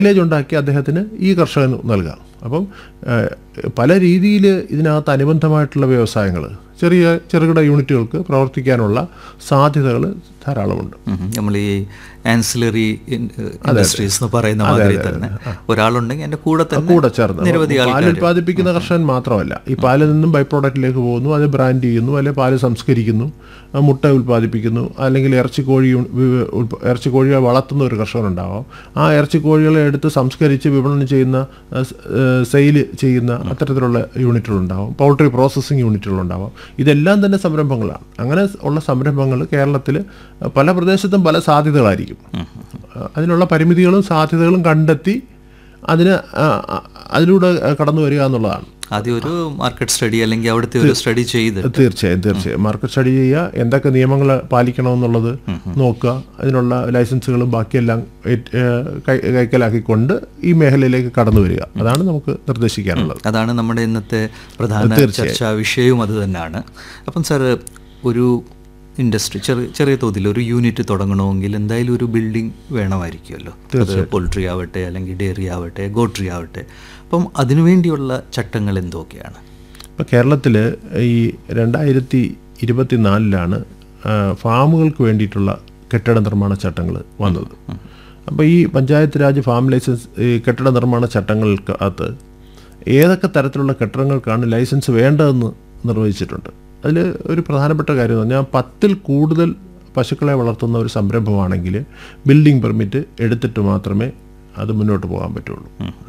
Mileage ഉണ്ടാക്കി അദ്ദേഹത്തിന് ഈ കർഷകന് നൽകാം അപ്പം ഏഹ്, പല രീതിയിൽ ഇതിനകത്ത് അനുബന്ധമായിട്ടുള്ള വ്യവസായങ്ങൾ ചെറിയ ചെറുകിട യൂണിറ്റുകൾക്ക് പ്രവർത്തിക്കാനുള്ള സാധ്യതകൾ ധാരാളമുണ്ട് നമ്മൾ ഈ ആൻസിലറി ഇൻഡസ്ട്രീസ് എന്ന് പറയുന്ന മാതിരി തന്നെ ഒരാളുണ്ടെങ്കിൽ എൻ്റെ കൂടെ തന്നെ കൂടെ ചേർന്ന് നിരവധി പാൽ ആൾക്കാർ ഉൽപ്പാദിപ്പിക്കുന്ന കർഷകൻ മാത്രമല്ല ഈ പാലിൽ നിന്നും ബൈ പ്രോഡക്റ്റിലേക്ക് പോകുന്നു അത് ബ്രാൻഡ് ചെയ്യുന്നു അല്ലെങ്കിൽ പാല് സംസ്കരിക്കുന്നു ആ മുട്ട ഉൽപ്പാദിപ്പിക്കുന്നു അല്ലെങ്കിൽ ഇറച്ചിക്കോഴി ഉ- വി- ഉൽപ്പ- ഇറച്ചിക്കോഴിയെ വളർത്തുന്ന ഒരു കർഷകനുണ്ടാവാം ആ ഇറച്ചിക്കോഴികളെ എടുത്ത് സംസ്കരിച്ച് വിപണനം ചെയ്യുന്ന സെയിൽ ചെയ്യുന്ന അത്തരത്തിലുള്ള യൂണിറ്റുകളുണ്ടാവും പൗൾട്രി പ്രോസസ്സിംഗ് യൂണിറ്റുകളുണ്ടാവാം ഇതെല്ലാം തന്നെ സംരംഭങ്ങളാണ് അങ്ങനെ ഉള്ള സംരംഭങ്ങൾ കേരളത്തിൽ പല പ്രദേശത്തും പല സാധ്യതകളായിരിക്കും അതിനുള്ള പരിമിതികളും സാധ്യതകളും കണ്ടെത്തി അതിന് ആ, ആ, അതിലൂടെ കടന്നു വരിക എന്നുള്ളതാണ് ആദ്യം ഒരു മാർക്കറ്റ് സ്റ്റഡി അല്ലെങ്കിൽ അവിടുത്തെ ഒരു സ്റ്റഡി ചെയ്ത് തീർച്ചയായും തീർച്ചയായും മാർക്കറ്റ് സ്റ്റഡി ചെയ്യുക എന്തൊക്കെ നിയമങ്ങൾ പാലിക്കണമെന്നുള്ളത് നോക്കുക അതിനുള്ള ലൈസൻസുകളും ബാക്കിയെല്ലാം ഏറ്റ്- ഏഹ് കൈ- കൈക്കലാക്കിക്കൊണ്ട് ഈ മേഖലയിലേക്ക് കടന്നു വരിക അതാണ് നമുക്ക് നിർദ്ദേശിക്കാനുള്ളത് അതാണ് നമ്മുടെ ഇന്നത്തെ പ്രധാന ചർച്ചാ വിഷയവും അത് തന്നെയാണ് അപ്പം സാർ ഒരു ഇൻഡസ്ട്രി ചെറിയ ചെറിയ തോതിൽ ഒരു യൂണിറ്റ് തുടങ്ങണമെങ്കിൽ എന്തായാലും ഒരു ബിൽഡിംഗ് വേണമായിരിക്കുമല്ലോ അത് പോൾട്രി ആവട്ടെ അല്ലെങ്കിൽ ഡയറി ആവട്ടെ ഗോട്രി ആവട്ടെ അപ്പം അതിനുവേണ്ടിയുള്ള ചട്ടങ്ങൾ എന്തൊക്കെയാണ് ഇപ്പോൾ കേരളത്തിൽ ഈ രണ്ടായിരത്തി ഇരുപത്തിനാലിലാണ് ഫാമുകൾക്ക് വേണ്ടിയിട്ടുള്ള കെട്ടിട നിർമ്മാണ ചട്ടങ്ങൾ വന്നത് അപ്പോൾ ഈ പഞ്ചായത്ത് രാജ് ഫാം ലൈസൻസ് ഈ കെട്ടിട നിർമ്മാണ ചട്ടങ്ങൾക്കകത്ത് ഏതൊക്കെ തരത്തിലുള്ള കെട്ടിടങ്ങൾക്കാണ് ലൈസൻസ് വേണ്ടതെന്ന് നിർവചിച്ചിട്ടുണ്ട് അതിൽ ഒരു പ്രധാനപ്പെട്ട കാര്യം എന്ന് പറഞ്ഞാൽ പത്തിൽ കൂടുതൽ പശുക്കളെ വളർത്തുന്ന ഒരു സംരംഭമാണെങ്കിൽ ബിൽഡിംഗ് പെർമിറ്റ് എടുത്തിട്ട് മാത്രമേ അത് മുന്നോട്ട് പോകാൻ പറ്റുള്ളൂ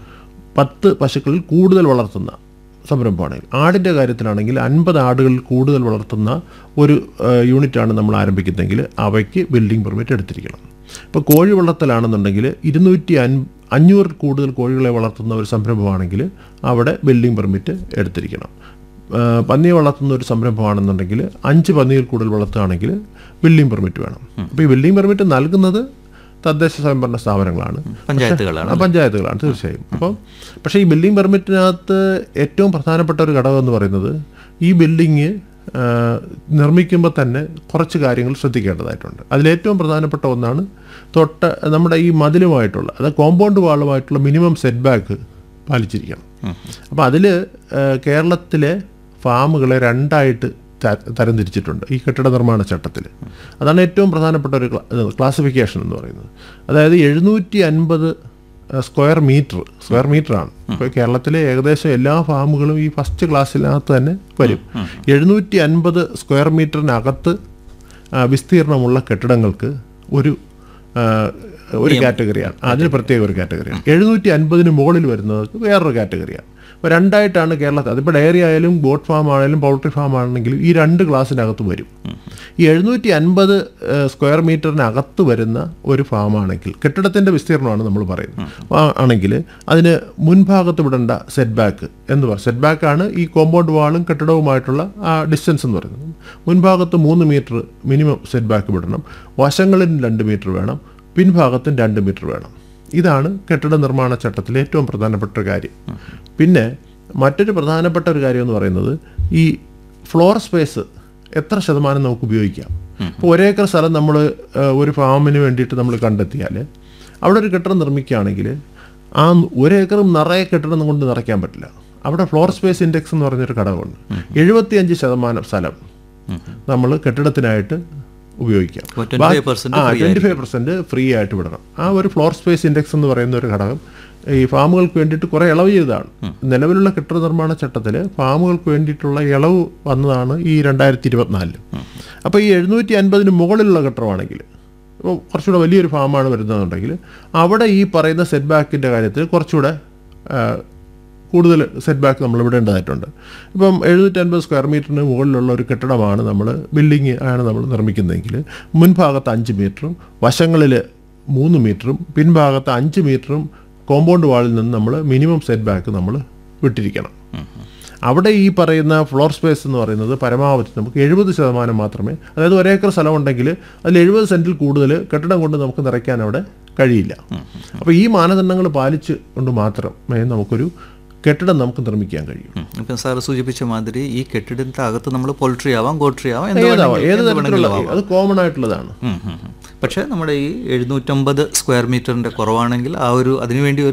പത്ത് പശുക്കളിൽ കൂടുതൽ വളർത്തുന്ന സംരംഭമാണെങ്കിൽ ആടിൻ്റെ കാര്യത്തിലാണെങ്കിൽ അൻപത് ആടുകളിൽ കൂടുതൽ വളർത്തുന്ന ഒരു ഏഹ്, യൂണിറ്റാണ് നമ്മൾ ആരംഭിക്കുന്നതെങ്കിൽ അവയ്ക്ക് ബിൽഡിംഗ് പെർമിറ്റ് എടുത്തിരിക്കണം ഇപ്പോൾ കോഴി വളർത്തലാണെന്നുണ്ടെങ്കിൽ ഇരുന്നൂറ്റി അൻ അഞ്ഞൂറിൽ കൂടുതൽ കോഴികളെ വളർത്തുന്ന ഒരു സംരംഭമാണെങ്കിൽ അവിടെ ബിൽഡിംഗ് പെർമിറ്റ് എടുത്തിരിക്കണം ഏഹ്, പന്നിയെ വളർത്തുന്ന ഒരു സംരംഭമാണെന്നുണ്ടെങ്കിൽ അഞ്ച് പന്നിയിൽ കൂടുതൽ വളർത്തുകയാണെങ്കിൽ ബിൽഡിംഗ് പെർമിറ്റ് വേണം അപ്പോൾ ഈ ബിൽഡിംഗ് പെർമിറ്റ് നൽകുന്നത് തദ്ദേശ സ്വയംഭരണ സ്ഥാപനങ്ങളാണ് പഞ്ചായത്തുകളാണ് ആ, പഞ്ചായത്തുകളാണ് തീർച്ചയായും അപ്പം പക്ഷേ ഈ ബിൽഡിംഗ് പെർമിറ്റിനകത്ത് ഏറ്റവും പ്രധാനപ്പെട്ട ഒരു ഘടകം എന്ന് പറയുന്നത് ഈ ബിൽഡിങ് നിർമ്മിക്കുമ്പോൾ തന്നെ കുറച്ച് കാര്യങ്ങൾ ശ്രദ്ധിക്കേണ്ടതായിട്ടുണ്ട് അതിലേറ്റവും പ്രധാനപ്പെട്ട ഒന്നാണ് തൊട്ട നമ്മുടെ ഈ മതിലുമായിട്ടുള്ള അതായത് കോമ്പൗണ്ട് വാളുമായിട്ടുള്ള മിനിമം സെറ്റ് ബാക്ക് പാലിച്ചിരിക്കണം അപ്പോൾ അതിൽ കേരളത്തിലെ ഫാമുകളെ രണ്ടായിട്ട് ത- തരംതിരിച്ചിട്ടുണ്ട് ഈ കെട്ടിട നിർമ്മാണ ചട്ടത്തിൽ അതാണ് ഏറ്റവും പ്രധാനപ്പെട്ട ഒരു ക്ലാ- ഇത് ക്ലാസിഫിക്കേഷൻ എന്ന് പറയുന്നത് അതായത് എഴുന്നൂറ്റി അൻപത് സ്ക്വയർ മീറ്റർ സ്ക്വയർ മീറ്റർ ആണ് ഇപ്പോൾ കേരളത്തിലെ ഏകദേശം എല്ലാ ഫാമുകളും ഈ ഫസ്റ്റ് ക്ലാസ്സിനകത്ത് തന്നെ വരും എഴുന്നൂറ്റി അൻപത് സ്ക്വയർ മീറ്ററിനകത്ത് ആ, വിസ്തീർണമുള്ള കെട്ടിടങ്ങൾക്ക് ഒരു ആ, ഒരു കാറ്റഗറിയാണ് അതിന് പ്രത്യേക ഒരു കാറ്റഗറിയാണ് എഴുന്നൂറ്റി അൻപതിന് മുകളിൽ വരുന്നവർക്ക് വേറൊരു കാറ്റഗറിയാണ് അപ്പോൾ രണ്ടായിട്ടാണ് കേരളത്തിൽ അതിപ്പോൾ ഡയറി ആയാലും ബോട്ട് ഫാം ആണെങ്കിലും പൗൾട്രി ഫാം ആണെങ്കിലും ഈ രണ്ട് ക്ലാസ്സിനകത്ത് വരും ഈ എഴുന്നൂറ്റി അൻപത് സ്ക്വയർ മീറ്ററിനകത്ത് വരുന്ന ഒരു ഫാമാണെങ്കിൽ കെട്ടിടത്തിൻ്റെ വിസ്തീർണമാണ് നമ്മൾ പറയുന്നത് അപ്പോൾ ആ- ആണെങ്കിൽ അതിന് മുൻഭാഗത്ത് വിടേണ്ട സെറ്റ് ബാക്ക് എന്ന് പറയും സെറ്റ് ബാക്കാണ് ഈ കോമ്പൗണ്ട് വാളും കെട്ടിടവുമായിട്ടുള്ള ആ ഡിസ്റ്റൻസ് എന്ന് പറയുന്നത് മുൻഭാഗത്ത് മൂന്ന് മീറ്റർ മിനിമം സെറ്റ് ബാക്ക് വിടണം വശങ്ങളിൽ രണ്ട് മീറ്റർ വേണം പിൻഭാഗത്തും രണ്ട് മീറ്റർ വേണം ഇതാണ് കെട്ടിട നിർമ്മാണ ചട്ടത്തിലെ ഏറ്റവും പ്രധാനപ്പെട്ട ഒരു കാര്യം പിന്നെ മറ്റൊരു പ്രധാനപ്പെട്ട ഒരു കാര്യം എന്ന് പറയുന്നത് ഈ ഫ്ലോർ സ്പേസ് എത്ര ശതമാനം നമുക്ക് ഉപയോഗിക്കാം ഇപ്പോൾ ഒരേക്കർ സ്ഥലം നമ്മൾ ഒരു ഫാമിന് വേണ്ടിയിട്ട് നമ്മൾ കണ്ടെത്തിയാൽ അവിടെ ഒരു കെട്ടിടം നിർമ്മിക്കുകയാണെങ്കിൽ ആ ഒരേക്കറും നിറയെ കെട്ടിടം കൊണ്ട് നിറയ്ക്കാൻ പറ്റില്ല അവിടെ ഫ്ലോർ സ്പേസ് ഇൻഡെക്സ് എന്ന് പറഞ്ഞൊരു ഘടകമുണ്ട് എഴുപത്തിയഞ്ച് ശതമാനം സ്ഥലം നമ്മൾ കെട്ടിടത്തിനായിട്ട് ഉപയോഗിക്കാം അപ്പോൾ 25% ആ ട്വൻറ്റി ഫൈവ് പെർസെൻറ്റ് ഫ്രീ ആയിട്ട് വിടണം ആ ഒരു ഫ്ലോർ സ്പേസ് ഇൻഡെക്സ് എന്ന് പറയുന്ന ഒരു ഘടകം ഈ ഫാമുകൾക്ക് വേണ്ടിയിട്ട് കുറേ ഇളവ് ചെയ്തതാണ് നിലവിലുള്ള കെട്ടിട നിർമ്മാണ ചട്ടത്തിൽ ഫാമുകൾക്ക് വേണ്ടിയിട്ടുള്ള ഇളവ് വന്നതാണ് ഈ രണ്ടായിരത്തി ഇരുപത്തിനാലിൽ അപ്പോൾ ഈ എഴുന്നൂറ്റി അൻപതിന് മുകളിലുള്ള കെട്ടിടമാണെങ്കിൽ ഇപ്പോൾ കുറച്ചുകൂടെ വലിയൊരു ഫാമാണ് വരുന്നതെന്നുണ്ടെങ്കിൽ അവിടെ ഈ പറയുന്ന സെറ്റ് ബാക്കിൻ്റെ കാര്യത്തിൽ കുറച്ചുകൂടെ ആ, കൂടുതൽ സെറ്റ് ബാക്ക് നമ്മൾ വിടേണ്ടതായിട്ടുണ്ട് ഇപ്പം എഴുന്നൂറ്റൻപത് സ്ക്വയർ മീറ്ററിന് മുകളിലുള്ള ഒരു കെട്ടിടമാണ് നമ്മൾ ബിൽഡിങ് ആണ് നമ്മൾ നിർമ്മിക്കുന്നതെങ്കിൽ മുൻഭാഗത്ത് അഞ്ച് മീറ്ററും വശങ്ങളിൽ മൂന്ന് മീറ്ററും പിൻഭാഗത്ത് അഞ്ച് മീറ്ററും കോമ്പൗണ്ട് വാളിൽ നിന്ന് നമ്മൾ മിനിമം സെറ്റ് ബാക്ക് നമ്മൾ വിട്ടിരിക്കണം അവിടെ ഈ പറയുന്ന ഫ്ലോർ സ്പേസ് എന്ന് പറയുന്നത് പരമാവധി നമുക്ക് എഴുപത് ശതമാനം മാത്രമേ അതായത് ഒരേക്കർ സ്ഥലമുണ്ടെങ്കിൽ അതിൽ എഴുപത് സെൻറ്റിൽ കൂടുതൽ കെട്ടിടം കൊണ്ട് നമുക്ക് നിറയ്ക്കാൻ അവിടെ കഴിയില്ല അപ്പോൾ ഈ മാനദണ്ഡങ്ങൾ പാലിച്ച് കൊണ്ട് മാത്രമേ നമുക്കൊരു കെട്ടിടം നമുക്ക് നിർമ്മിക്കാൻ കഴിയും ഉം. ഇപ്പം സാറ് സൂചിപ്പിച്ച മാതിരി ഈ കെട്ടിടത്തിന്റെ അകത്ത് നമ്മൾ പോൾട്രി ആവാം ഗോട്രി ആവാം എന്ത് ഏതാവാം വേണമെങ്കിലും- ഏത് എന്ത് തരത്തിലുള്ള വേണമെങ്കിലും ആവാം. അത് കോമൺ ആയിട്ടുള്ളതാണ് ഉം, ഉം, ഉം. പക്ഷേ നമ്മുടെ ഈ എഴുന്നൂറ്റമ്പത് സ്ക്വയർ മീറ്ററിൻ്റെ കുറവാണെങ്കിൽ ആ ഒരു അതിനുവേണ്ടി ഒരു